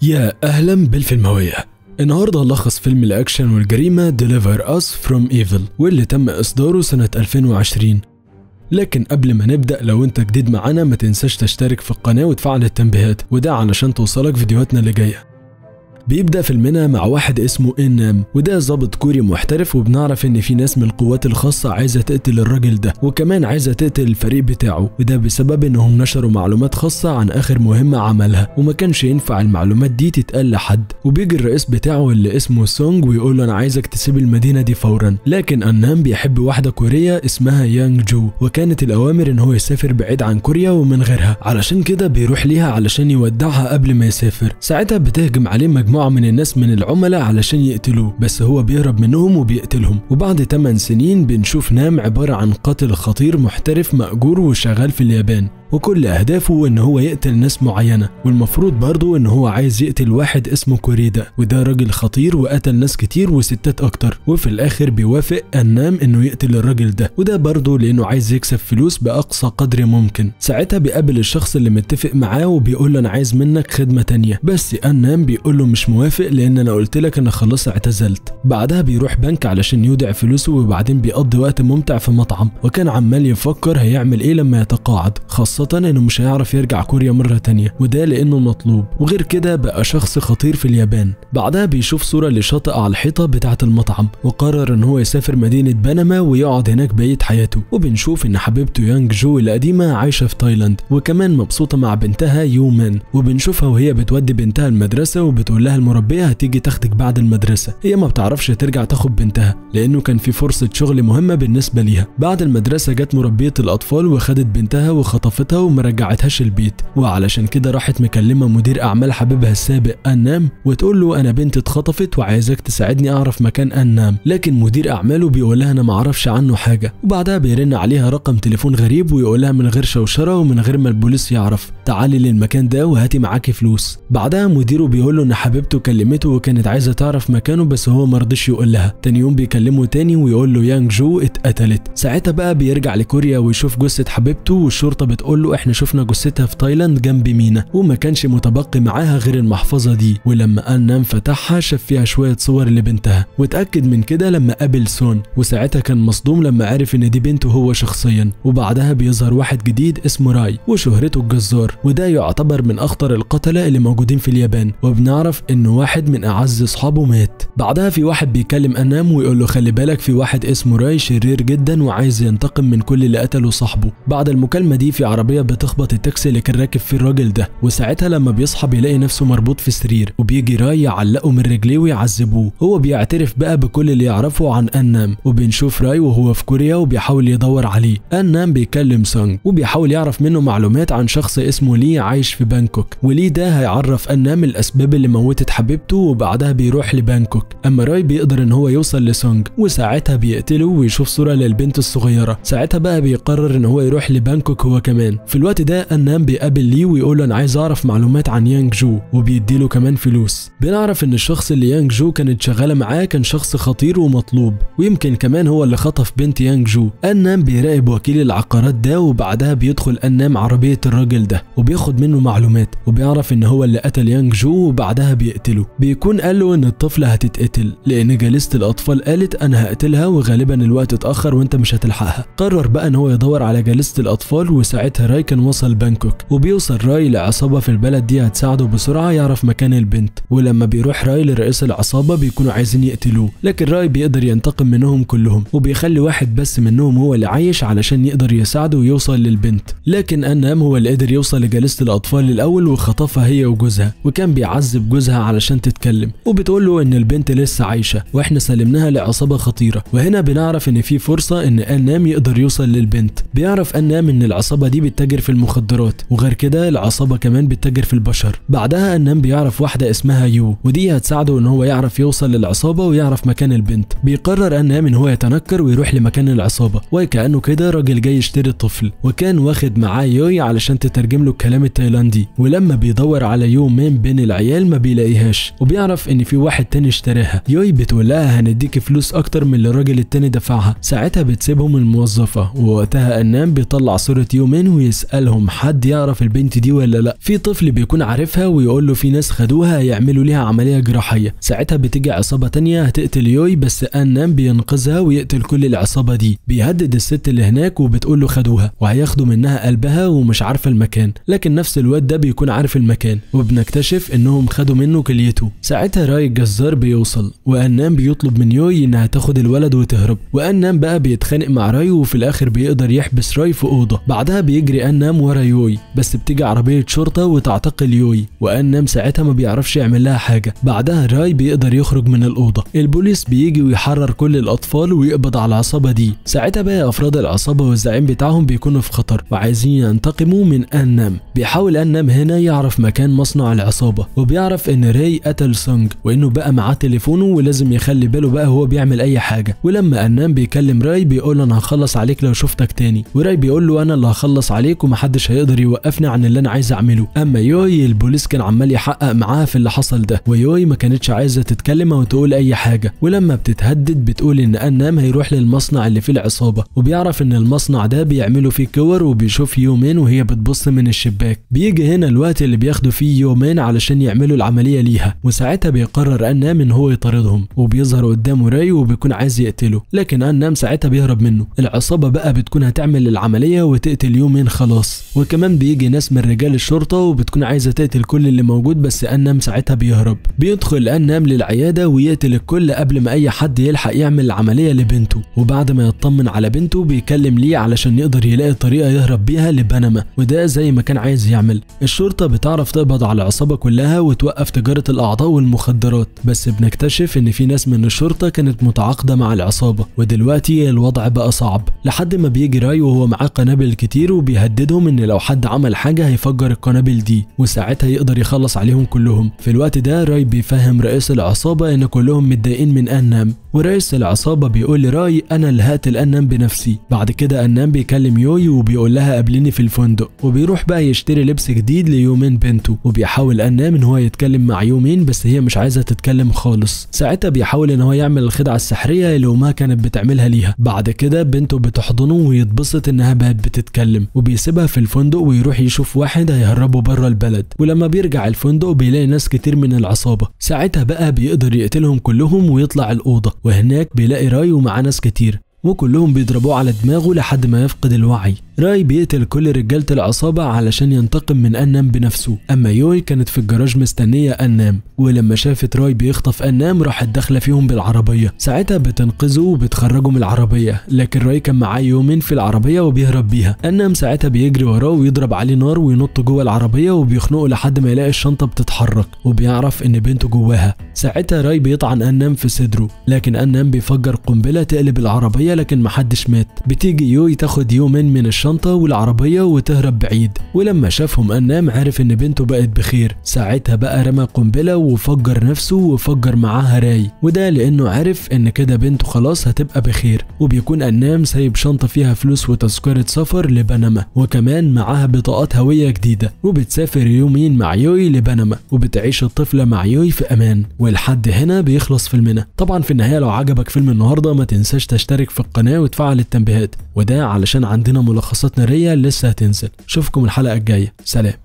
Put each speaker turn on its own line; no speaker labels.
يا أهلا بالفيلموية النهاردة هنلخص فيلم الأكشن والجريمة Deliver Us From Evil واللي تم إصداره سنة 2020 لكن قبل ما نبدأ لو انت جديد معانا ما تنساش تشترك في القناة وتفعل التنبيهات وده علشان توصلك فيديوهاتنا اللي جاية بيبدأ فيلمنا مع واحد اسمه إنام وده ضابط كوري محترف وبنعرف إن في ناس من القوات الخاصة عايزة تقتل الراجل ده وكمان عايزة تقتل الفريق بتاعه وده بسبب إنهم نشروا معلومات خاصة عن آخر مهمة عملها وما كانش ينفع المعلومات دي تتقال لحد وبيجي الرئيس بتاعه اللي اسمه سونج ويقول له أنا عايزك تسيب المدينة دي فورا لكن إنام بيحب واحدة كورية اسمها يانج جو وكانت الأوامر إن هو يسافر بعيد عن كوريا ومن غيرها علشان كده بيروح ليها علشان يودعها قبل ما يسافر ساعتها بتهجم عليه مجموعة من الناس من العملاء علشان يقتلوه بس هو بيهرب منهم وبيقتلهم وبعد 8 سنين بنشوف نام عبارة عن قاتل خطير محترف مأجور وشغال في اليابان وكل أهدافه إن هو يقتل ناس معينة والمفروض برضه إن هو عايز يقتل واحد اسمه كوريدا وده راجل خطير وقتل ناس كتير وستات أكتر وفي الآخر بيوافق أنام إنه يقتل الراجل ده وده برضه لأنه عايز يكسب فلوس بأقصى قدر ممكن ساعتها بيقابل الشخص اللي متفق معاه وبيقول له أنا عايز منك خدمة تانية بس أنام بيقول له مش موافق لأن أنا قلت لك أنا خلاص اعتزلت بعدها بيروح بنك علشان يودع فلوسه وبعدين بيقضي وقت ممتع في مطعم وكان عمال يفكر هيعمل إيه لما يتقاعد خاصة انه مش هيعرف يرجع كوريا مرة تانية وده لانه مطلوب وغير كده بقى شخص خطير في اليابان بعدها بيشوف صورة لشاطئ على الحيطة بتاعة المطعم وقرر ان هو يسافر مدينة بنما ويقعد هناك بقية حياته وبنشوف ان حبيبته يانج جو القديمة عايشة في تايلاند وكمان مبسوطة مع بنتها يومان وبنشوفها وهي بتودي بنتها المدرسة وبتقول لها المربية هتيجي تاخدك بعد المدرسة هي ما بتعرفش ترجع تاخد بنتها لانه كان في فرصة شغل مهمة بالنسبة ليها بعد المدرسة جت مربية الاطفال وخدت بنتها وخطفتها وما رجعتهاش البيت وعلشان كده راحت مكلمة مدير أعمال حبيبها السابق أنام وتقول له أنا بنتي اتخطفت وعايزاك تساعدني أعرف مكان أنام لكن مدير أعماله بيقول لها أنا معرفش عنه حاجة وبعدها بيرن عليها رقم تليفون غريب ويقول لها من غير شوشرة ومن غير ما البوليس يعرف تعالي للمكان ده وهاتي معاكي فلوس بعدها مديره بيقول له إن حبيبته كلمته وكانت عايزة تعرف مكانه بس هو مرضيش يقول لها تاني يوم بيكلمه تاني ويقول له يانج جو اتقتلت ساعتها بقى بيرجع لكوريا ويشوف جثة حبيبته والشرطة بتقول له احنا شفنا جثتها في تايلاند جنب مينا وما كانش متبقي معاها غير المحفظة دي ولما أنام فتحها شاف فيها شوية صور لبنتها واتأكد من كده لما قابل سون وساعتها كان مصدوم لما عرف إن دي بنته هو شخصيا وبعدها بيظهر واحد جديد اسمه راي وشهرته الجزار وده يعتبر من أخطر القتلة اللي موجودين في اليابان وبنعرف إنه واحد من أعز أصحابه مات بعدها في واحد بيكلم أنام ويقول له خلي بالك في واحد اسمه راي شرير جدا وعايز ينتقم من كل اللي قتله صاحبه بعد المكالمة دي في عربية بتخبط التاكسي اللي كان راكب فيه الراجل ده وساعتها لما بيصحى بيلاقي نفسه مربوط في سرير وبيجي راي يعلقه من رجليه ويعذبوه هو بيعترف بقى بكل اللي يعرفه عن انام وبنشوف راي وهو في كوريا وبيحاول يدور عليه انام بيكلم سونج وبيحاول يعرف منه معلومات عن شخص اسمه لي عايش في بانكوك ولي ده هيعرف انام الاسباب اللي موتت حبيبته وبعدها بيروح لبانكوك اما راي بيقدر ان هو يوصل لسونج وساعتها بيقتله ويشوف صورة للبنت الصغيرة ساعتها بقى بيقرر ان هو يروح لبانكوك هو كمان في الوقت ده انام بيقابل ليه ويقول له انا عايز اعرف معلومات عن يانج جو وبيديله كمان فلوس بنعرف ان الشخص اللي يانج جو كانت شغاله معاه كان شخص خطير ومطلوب ويمكن كمان هو اللي خطف بنت يانج جو انام بيراقب وكيل العقارات ده وبعدها بيدخل انام عربيه الراجل ده وبياخد منه معلومات وبيعرف ان هو اللي قتل يانج جو وبعدها بيقتله بيكون قال له ان الطفله هتتقتل لان جالسه الاطفال قالت انا هقتلها وغالبا الوقت اتاخر وانت مش هتلحقها قرر بقى ان هو يدور على جالسه الاطفال وساعتها راي كان وصل بانكوك وبيوصل راي لعصابة في البلد دي هتساعده بسرعة يعرف مكان البنت ولما بيروح راي لرئيس العصابة بيكونوا عايزين يقتلوه لكن راي بيقدر ينتقم منهم كلهم وبيخلي واحد بس منهم هو اللي عايش علشان يقدر يساعده ويوصل للبنت لكن أنام هو اللي قدر يوصل لجالسة الأطفال الأول وخطفها هي وجوزها وكان بيعذب جوزها علشان تتكلم وبتقول له إن البنت لسه عايشة وإحنا سلمناها لعصابة خطيرة وهنا بنعرف إن في فرصة إن أنام يقدر يوصل للبنت بيعرف أنام إن العصابة دي بتتاجر في المخدرات وغير كده العصابة كمان بتتاجر في البشر بعدها أنام بيعرف واحدة اسمها يو ودي هتساعده ان هو يعرف يوصل للعصابة ويعرف مكان البنت بيقرر أنام ان هو يتنكر ويروح لمكان العصابة وكأنه كده راجل جاي يشتري الطفل وكان واخد معاه يوي علشان تترجم له الكلام التايلاندي ولما بيدور على يو مان بين العيال ما بيلاقي بيلاقيهاش وبيعرف ان في واحد تاني اشتراها يوي بتقول لها هنديكي فلوس اكتر من اللي الراجل التاني دفعها ساعتها بتسيبهم الموظفه ووقتها انام بيطلع صوره يومين ويسالهم حد يعرف البنت دي ولا لا في طفل بيكون عارفها ويقول له في ناس خدوها هيعملوا ليها عمليه جراحيه ساعتها بتيجي عصابه تانية هتقتل يوي بس انام بينقذها ويقتل كل العصابه دي بيهدد الست اللي هناك وبتقول له خدوها وهياخدوا منها قلبها ومش عارفه المكان لكن نفس الواد ده بيكون عارف المكان وبنكتشف انهم خدوا منه كليته ساعتها راي الجزار بيوصل وانام بيطلب من يوي انها تاخد الولد وتهرب وانام بقى بيتخانق مع راي وفي الاخر بيقدر يحبس راي في اوضه بعدها بيجري انام ورا يوي بس بتيجي عربيه شرطه وتعتقل يوي وانام ساعتها ما بيعرفش يعمل لها حاجه بعدها راي بيقدر يخرج من الاوضه البوليس بيجي ويحرر كل الاطفال ويقبض على العصابه دي ساعتها بقى افراد العصابه والزعيم بتاعهم بيكونوا في خطر وعايزين ينتقموا من انام بيحاول انام هنا يعرف مكان مصنع العصابه وبيعرف ان راي قتل سونج وانه بقى معاه تليفونه ولازم يخلي باله بقى هو بيعمل اي حاجه ولما انام بيكلم راي بيقول له انا هخلص عليك لو شفتك تاني وراي بيقول له انا اللي هخلص عليك ومحدش هيقدر يوقفني عن اللي انا عايز اعمله اما يوي البوليس كان عمال يحقق معاها في اللي حصل ده ويوي ما كانتش عايزه تتكلم او تقول اي حاجه ولما بتتهدد بتقول ان انام هيروح للمصنع اللي فيه العصابه وبيعرف ان المصنع ده بيعملوا فيه كور وبيشوف يومين وهي بتبص من الشباك بيجي هنا الوقت اللي بياخدوا فيه يومين علشان يعملوا العمليه ليها وساعتها بيقرر انام ان هو يطاردهم وبيظهر قدامه راي وبيكون عايز يقتله لكن انام ساعتها بيهرب منه العصابه بقى بتكون هتعمل العمليه وتقتل يومين خلاص وكمان بيجي ناس من رجال الشرطه وبتكون عايزه تقتل كل اللي موجود بس انام ساعتها بيهرب بيدخل انام للعياده ويقتل الكل قبل ما اي حد يلحق يعمل العمليه لبنته وبعد ما يطمن على بنته بيكلم ليه علشان يقدر يلاقي طريقه يهرب بيها لبنما وده زي ما كان عايز يعمل الشرطه بتعرف تقبض على العصابه كلها وتوقف تجاره الاعضاء والمخدرات بس بنكتشف ان في ناس من الشرطه كانت متعاقده مع العصابه ودلوقتي الوضع بقى صعب لحد ما بيجي راي وهو معاه قنابل كتير وبيهددهم ان لو حد عمل حاجه هيفجر القنابل دي وساعتها يقدر يخلص عليهم كلهم في الوقت ده راي بيفهم رئيس العصابه ان كلهم متضايقين من انام ورئيس العصابه بيقول لراي انا اللي هقتل انام بنفسي بعد كده انام بيكلم يوي وبيقول لها قابليني في الفندق وبيروح بقى يشتري لبس جديد ليومين بنته وبيحاول انام ان هو يتكلم مع يومين بس هي مش عايزه تتكلم خالص ساعتها بيحاول ان هو يعمل الخدعه السحريه اللي امها كانت بتعملها ليها بعد كده بنته بتحضنه ويتبسط انها بقت بتتكلم وبيسيبها في الفندق ويروح يشوف واحد هيهربه بره البلد ولما بيرجع الفندق بيلاقي ناس كتير من العصابه ساعتها بقى بيقدر يقتلهم كلهم ويطلع الاوضه وهناك بيلاقي راي ومعاه ناس كتير وكلهم بيضربوه على دماغه لحد ما يفقد الوعي راي بيقتل كل رجالة العصابة علشان ينتقم من أنام بنفسه أما يوي كانت في الجراج مستنية أنام ولما شافت راي بيخطف أنام راحت داخلة فيهم بالعربية ساعتها بتنقذه وبتخرجه من العربية لكن راي كان معاه يومين في العربية وبيهرب بيها أنام ساعتها بيجري وراه ويضرب عليه نار وينط جوه العربية وبيخنقه لحد ما يلاقي الشنطة بتتحرك وبيعرف إن بنته جواها ساعتها راي بيطعن أنام في صدره لكن أنام بيفجر قنبلة تقلب العربية لكن محدش مات بتيجي يوي تاخد يومين من الشنطة والعربية وتهرب بعيد ولما شافهم أنام عرف إن بنته بقت بخير ساعتها بقى رمى قنبلة وفجر نفسه وفجر معاها راي وده لأنه عرف إن كده بنته خلاص هتبقى بخير وبيكون أنام سايب شنطة فيها فلوس وتذكرة سفر لبنما وكمان معاها بطاقات هوية جديدة وبتسافر يومين مع يوي لبنما وبتعيش الطفلة مع يوي في أمان ولحد هنا بيخلص فيلمنا طبعا في النهاية لو عجبك فيلم النهاردة ما تنساش تشترك في القناة وتفعل التنبيهات وده علشان عندنا ملخصات نارية لسه هتنزل اشوفكم الحلقة الجاية سلام